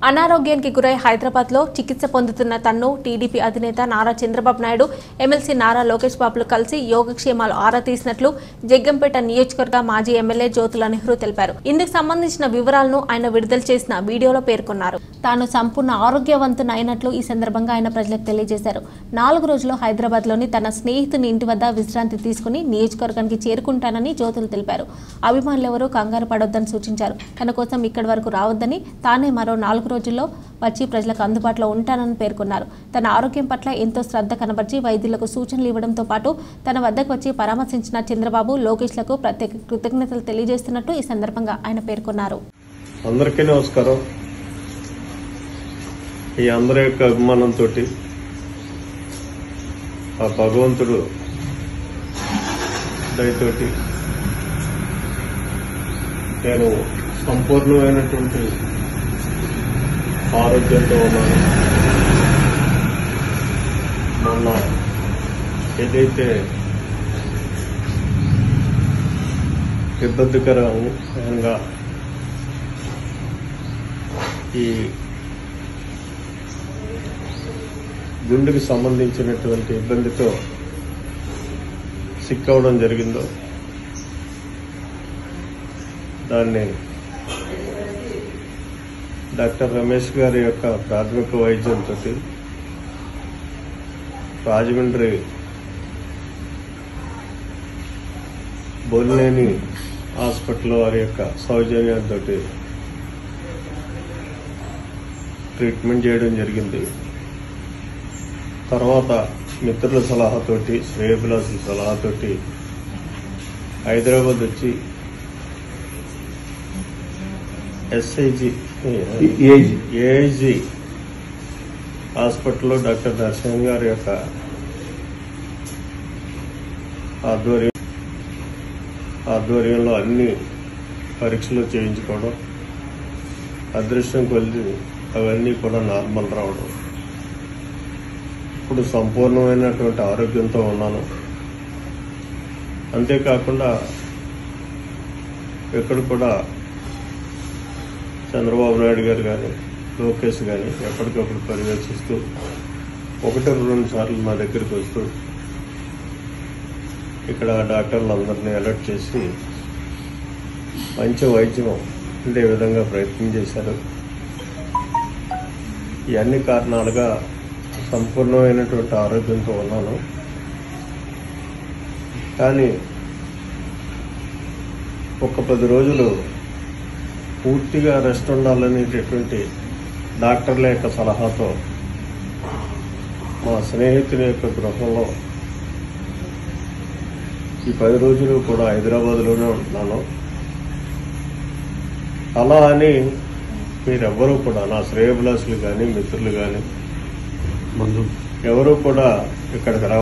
అనారోగ్యానికి గురై హైదరాబాద్ లో చికిత్స పొందుతున్న తన్ను టీడీపీ అధినేత నారా చంద్రబాబు నాయుడు ఎమ్మెల్సీ నారా లోకేష్ బాబులు కలిసి యోగక్షేమాలు ఆరా తీసినట్లు జగ్గంపేట నియోజకవర్గ మాజీ ఎమ్మెల్యే జ్యోతుల నెహ్రూ తెలిపారు ఇందుకు సంబంధించిన వివరాలను ఆయన విడుదల చేసిన వీడియోలో పేర్కొన్నారు తాను సంపూర్ణ ఆరోగ్యవంతున అయినట్లు ఈ సందర్భంగా ఆయన ప్రజలకు తెలియజేశారు నాలుగు రోజులు హైదరాబాద్ లోని తన స్నేహితుని ఇంటి వద్ద విశ్రాంతి తీసుకుని నియోజకవర్గానికి చేరుకుంటానని జ్యోతులు తెలిపారు అభిమానులెవరూ కంగారు పడొద్దని సూచించారు తన కోసం ఇక్కడి వరకు రావద్దని తానే మరో నాలుగు రోజుల్లో వచ్చి ప్రజలకు అందుబాటులో ఉంటానని పేర్కొన్నారు తన ఆరోగ్యం పట్ల ఎంతో శ్రద్ధ కనబర్చి వైద్యులకు సూచనలు ఇవ్వడంతో పాటు తన వద్దకు వచ్చి పరామర్శించిన చంద్రబాబు లోకేష్లకు ప్రత్యేక కృతజ్ఞతలు తెలియజేస్తున్నట్టు ఈ సందర్భంగా ఆయన పేర్కొన్నారు అందరికీ నమస్కారం ఈ అందరి యొక్క అభిమానంతో ఆ భగవంతుడు దయతోటి నేను సంపూర్ణమైనటువంటి ఆరోగ్యంతో ఉన్నాను మొన్న ఏదైతే ఇబ్బందికరంగా ఈ గుండెకి సంబంధించినటువంటి ఇబ్బందితో సిక్ అవడం జరిగిందో దాన్ని డాక్టర్ రమేష్ గారి యొక్క ప్రాథమిక వైద్యంతో రాజమండ్రి బోలినేని హాస్పిటల్ వారి యొక్క సౌజన్యంతో ట్రీట్మెంట్ చేయడం జరిగింది తర్వాత మిత్రుల సలహాతోటి శ్రేయభిలాసుల సలహాతోటి హైదరాబాద్ వచ్చి ఎస్ఐజి ఏజ్ ఏఐజి హాస్పిటల్లో డాక్టర్ నరసింహ గారి యొక్క ఆధ్వర్యం ఆధ్వర్యంలో అన్ని పరీక్షలు చేయించుకోవడం అదృష్టం కొలిది అవన్నీ కూడా నార్మల్ రావడం ఇప్పుడు సంపూర్ణమైనటువంటి ఆరోగ్యంతో ఉన్నాను అంతేకాకుండా ఎక్కడ కూడా చంద్రబాబు నాయుడు గారు కానీ లోకేష్ కానీ ఎప్పటికప్పుడు పర్యవేక్షిస్తూ ఒకటి రెండు సార్లు నా దగ్గరికి వస్తూ ఇక్కడ డాక్టర్లందరినీ అలర్ట్ చేసి మంచి వైద్యం ఉండే విధంగా ప్రయత్నం చేశారు ఈ అన్ని కారణాలుగా సంపూర్ణమైనటువంటి ఆరోగ్యంతో ఉన్నాను కానీ ఒక పది రోజులు పూర్తిగా రెస్ట్ ఉండాలనేటటువంటి డాక్టర్ల యొక్క సలహాతో మా స్నేహితుని యొక్క గృహంలో ఈ పది రోజులు కూడా హైదరాబాద్లోనే ఉంటున్నాను అలా అని మీరెవ్వరూ కూడా నా శ్రేయభిలాసులు కానీ మిత్రులు కానీ మందు ఎవరూ కూడా ఇక్కడికి రా